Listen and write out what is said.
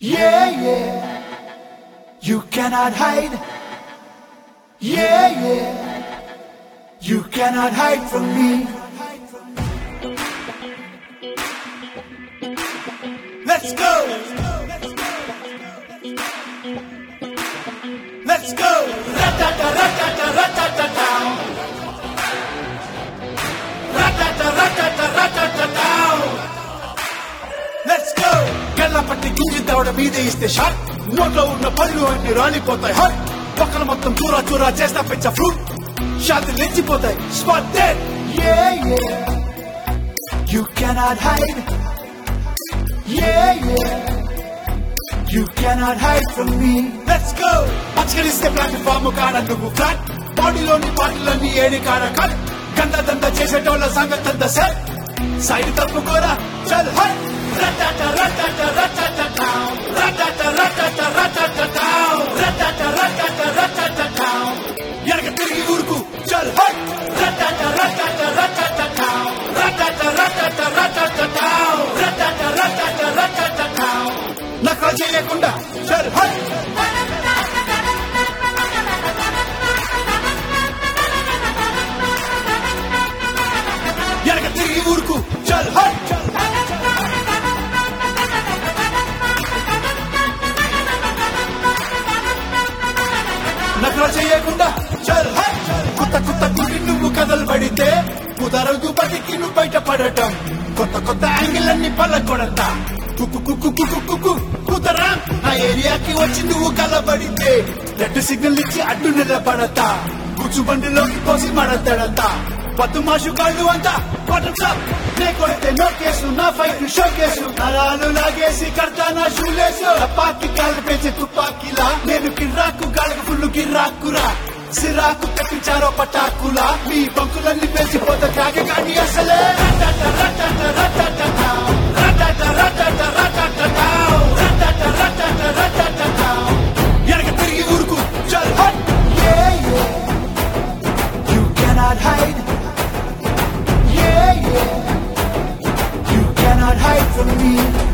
Yeah, yeah. You cannot hide. Yeah, yeah. You cannot hide from me. Let's go. Let's go. Ratata, ratata, ratata, down. Ratata, ratata, ratata, down. Let's go గల్ల పట్టి గింజి దవడ మీద ఇస్తే shot నోట్లో ఉన్న పళ్ళు అన్ని రాలిపోతాయి హాట్ పక్కన మొత్తం చూరా చూరా చేస్తా పెంచ ఫ్రూట్ షాతి లేచిపోతాయి spot dead yeah yeah you cannot hide yeah yeah you cannot hide from me let's go పచ్చగలిస్తే ప్లాట్ఫామ్ కాడ నువ్వు ఫ్లాట్ బాడీలోని పాటలన్నీ ఏడి కాడ కట్ గంద దంద చేసేటోళ్ళ సంగతంత సెట్ సైడ్ తప్పుకోరా చల్ హట్ రటాట రటాట రటాట టావ్ రటాట రటాట రటాట టావ్ రటాట రటాట రటాట టావ్ ఎనక తిరిగి ఊరుకు చల్ హట్ రటాట రటాట రటాట టావ్ రటాట రటాట రటాట టావ్ రటాట రటాట రటాట టావ్ నకలు చేయకుండా చల్ హట్ ఎనక తిరిగి ఊరుకు చల్ హట్ నకలు చేయకుండా చల్ హట్ కొత్త కొత్త గుడి నువ్వు కథలు పడితే కుదరదు బతికి నువ్వు బయటపడటం కొత్త కొత్త యాంగిల్ అన్ని పలకొడతా కుక్కు కుక్కు కుక్కు కుక్కు కుదరా నా ఏరియాకి వచ్చి నువ్వు కలబడితే రెడ్ సిగ్నల్ ఇచ్చి అడ్డు నిలబడతా కూర్చు బండిలోకి పోసి మడతడతా పద్దు మాషు కాళ్ళు అంతా బటన్ క్లబ్ నే కొడితే నో కేసు నా ఫైట్ షో కేసు నరాలు లాగేసి కడతా నా షూలేసు చపాకి కాళ్ళు పెంచి తుపాకీలా నేను కిర్రాకు గాళ్ళకు ఫుల్లు కిర్రాకురా సిరాకు కట్టించారో పటాకులా మీ బంకులన్నీ పెంచిపోతా కాగ కానీ అసలే రటట రటట రటట టావ్. రటట రటట రటట టావ్. రటట రటట రటట టావ్. ఎనక తిరిగి ఊరుకు చల్ హట్ Yeah, yeah. You cannot hide. Yeah, yeah. You cannot hide from me.